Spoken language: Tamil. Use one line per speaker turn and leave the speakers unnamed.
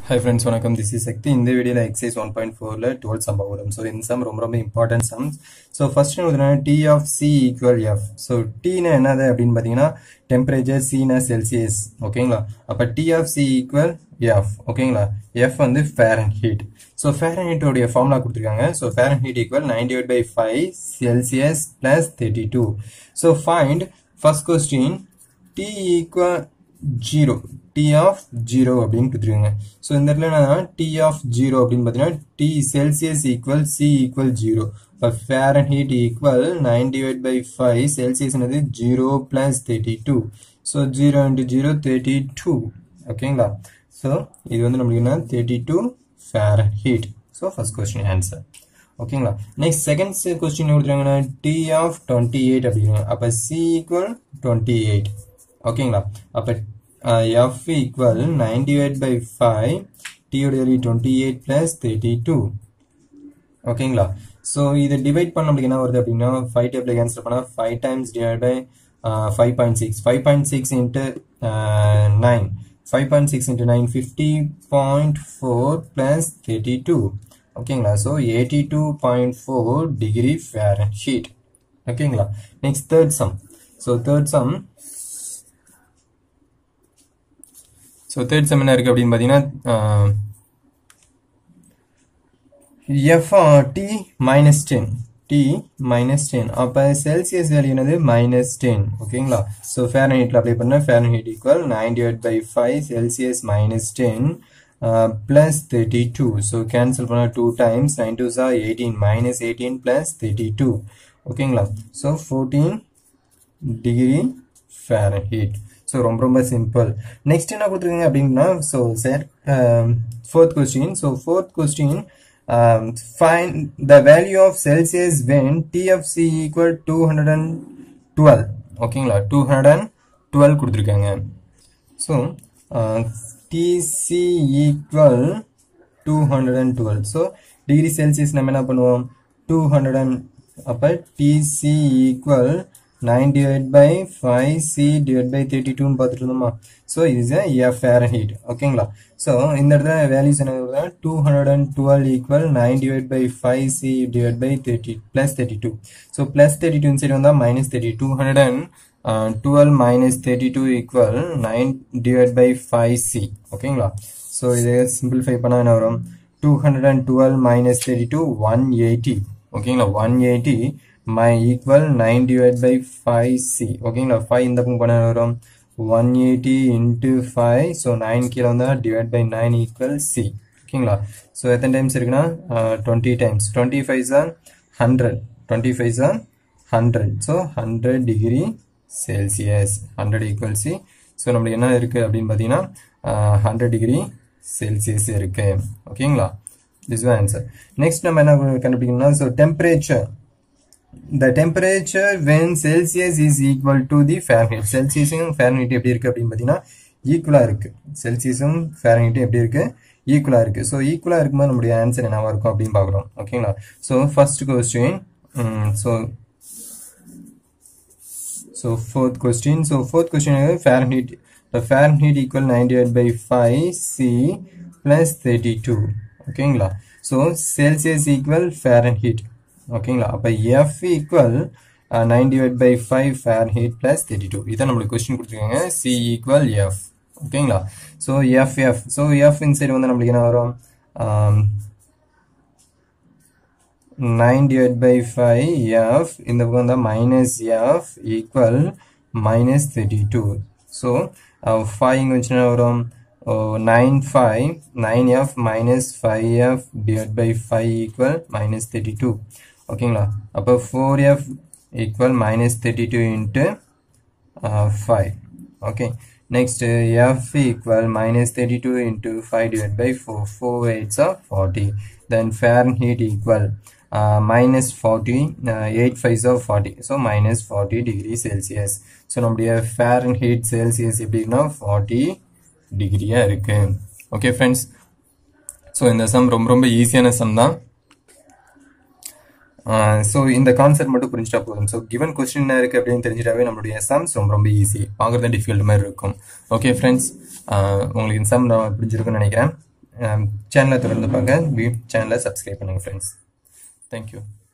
ஹாய் ஃப்ரெண்ட்ஸ் வணக்கம் திஸ் இஸ் சக்தி இந்த வீடியோவில் எக்ஸைஸ் ஒன் பாயிண்ட் ஃபோரில் டுவெல் சம் வரும் ஸோ இந்த சம் ரொம்ப ரொம்ப இம்பார்ட்டன்ட் சம்ஸ் ஸோ ஃபர்ஸ்ட் பார்த்தீங்கன்னா T of C equal F so டீனா என்னது அப்படின்னு பார்த்தீங்கன்னா டெம்பரேச்சர் சீனா செல்சியஸ் ஓகேங்களா அப்போ T of C equal F ஓகேங்களா எஃப் வந்து ஃபேரன் ஹீட் ஸோ ஃபேரன் ஹீட்டோடைய ஃபார்முலா கொடுத்துருக்காங்க so Fahrenheit equal ninety eight by five Celsius plus thirty two so find first question T equal zero T of zero அப்படின்னு கொடுத்துருக்காங்க ஸோ இந்த இடத்துல என்னன்னா டி ஆஃப் ஜீரோ அப்படின்னு பார்த்தீங்கன்னா T Celsius equal C equal zero இப்போ Fahrenheit equal nine divide by five Celsius என்னது zero plus thirty two so zero into zero thirty two ஓகேங்களா ஸோ இது வந்து நம்மளுக்கு என்ன thirty two Fahrenheit so first question answer ஓகேங்களா நெக்ஸ்ட் செகண்ட் கொஸ்டின் கொடுத்துருக்காங்கன்னா டி ஆஃப் டுவெண்ட்டி எயிட் அப்படிங்க அப்போ சி ஈக்குவல் டுவெண்ட்டி எயிட் ஓகேங்களா அப்போ F equal nine divide by five டியோட value twenty eight plus thirty two ஓகேங்களா ஸோ இதை டிவைட் பண்ண நம்மளுக்கு என்ன வருது அப்படின்னா ஃபைவ் டேபிள் கேன்சல் பண்ணால் five times divide by five point six five point six into nine five point six into nine fifty point four plus thirty two ஓகேங்களா so eighty two point four degree Fahrenheit ஓகேங்களா next third sum so third sum so third sum என்ன இருக்குது அப்படின்னு பார்த்தீங்கன்னா F T minus ten T minus ten அப்போ செல்சியஸ் வேல்யூ என்னது மைனஸ் டென் ஓகேங்களா ஸோ ஃபேரன் ஹீட்டில் அப்ளை பண்ணால் Fahrenheit equal nine divide by five Celsius minus ten plus thirty two so cancel பண்ணால் டூ டைம்ஸ் நைன் டூ சா eighteen minus eighteen plus thirty two ஓகேங்களா so fourteen degree Fahrenheit so ரொம்ப ரொம்ப சிம்பிள் நெக்ஸ்ட் என்ன கொடுத்துருக்கீங்க அப்படின்னா so sir fourth question so fourth question find the value of Celsius when TFC equal two hundred and twelve ஓகேங்களா டூ ஹண்ட்ரட் அண்ட் டுவெல் கொடுத்துருக்காங்க so TC equal two hundred and twelve so degree Celsius நம்ம என்ன பண்ணுவோம் டூ ஹண்ட்ரட் அண்ட் அப்போ TC equal nine divide by five C divide by thirty டூன்னு பார்த்துட்டு இருந்தோமா ஸோ இது எஃப் ஃபேரன் ஹீட் ஓகேங்களா ஸோ இந்த இடத்துல வேல்யூஸ் என்ன two hundred and twelve equal nine divide by five C divide by thirty plus thirty two so plus thirty two side வந்தால் minus thirty two hundred and twelve minus thirty two equal nine divide by five C ஓகேங்களா ஸோ இதை சிம்பிளிஃபை பண்ணால் என்ன வரும் two hundred and twelve minus thirty two one eighty ஓகேங்களா one eighty my equal nine divide by five C ஓகேங்களா ஃபைவ் இந்த பக்கம் பண்ண வரும் one eighty into five so nine கீழே வந்தால் divide by nine equal C ஓகேங்களா ஸோ எத்தனை டைம்ஸ் இருக்குன்னா twenty times twenty five sir hundred twenty five sir hundred so hundred degree Celsius hundred equal C so நம்மளுக்கு என்ன இருக்குது அப்படின்னு பார்த்தீங்கன்னா ஹண்ட்ரட் டிகிரி செல்சியஸ் இருக்குது ஓகேங்களா திஸ் ஆன்சர் நெக்ஸ்ட் நம்ம என்ன கண்டுபிடிக்கணும்னா so temperature the temperature when celsius is equal to the fahrenheit celsiusம் fahrenheit எப்படி இருக்கு அப்படின்னு பார்த்தீங்கன்னா ஈக்குவலா இருக்கு செல்சியஸும் ஃபேரன்ஹீட்டும் எப்படி இருக்கு ஈக்குவலா இருக்கு ஸோ ஈக்குவலா இருக்கும்போது நம்மளுடைய ஆன்சர் என்னவா இருக்கும் அப்படின்னு பார்க்குறோம் ஓகேங்களா so first question so so fourth question so fourth question Fahrenheit the Fahrenheit equal 98 by 5 C plus 32 ஓகேங்களா ஸோ செல்சியஸ் ஈக்குவல் ஃபேரன்ஹீட் ஓகேங்களா அப்போ F equal nine divide by five Fahrenheit plus thirty two இதான் நம்மளுக்கு கொஸ்டின் கொடுத்துருக்காங்க சி ஈக்குவல் எஃப் ஓகேங்களா so F F so F inside வந்து நம்மளுக்கு என்ன வரும் nine divide by five F இந்த பக்கம் வந்தால் minus F equal minus thirty two so five இங்கே வச்சுன்னா வரும் nine five nine F minus five F divide by five equal minus thirty two ஓகேங்களா அப்போ four F equal minus thirty two into five okay next F equal minus thirty two into five divide by four four eights of forty then Fahrenheit equal minus forty eight fives of forty so minus forty degree Celsius so நம்முடைய ஃபேரன் ஹீட் செல்சியஸ் எப்படின்னா ஃபார்ட்டி டிகிரியாக இருக்கு ஓகே ஃப்ரெண்ட்ஸ் ஸோ இந்த சம் ரொம்ப ரொம்ப ஈஸியான சம் தான் ஸோ இந்த கான்செப்ட் மட்டும் புரிஞ்சிட்டா போதும் ஸோ கிவன் கொஸ்டின் என்ன இருக்குது அப்படின்னு தெரிஞ்சிட்டாவே நம்மளுடைய சம்ஸ் ரொம்ப ரொம்ப ஈஸி பார்க்குறது டிஃபிகல்ட் மாதிரி இருக்கும் ஓகே ஃப்ரெண்ட்ஸ் உங்களுக்கு இந்த சம் நான் புரிஞ்சிருக்குன்னு நினைக்கிறேன் சேனலை தொடர்ந்து பார்க்க சேனலை சப்ஸ்கிரைப் பண்ணுங்கள் ஃப்ரெண்ட்ஸ் தேங்க்யூ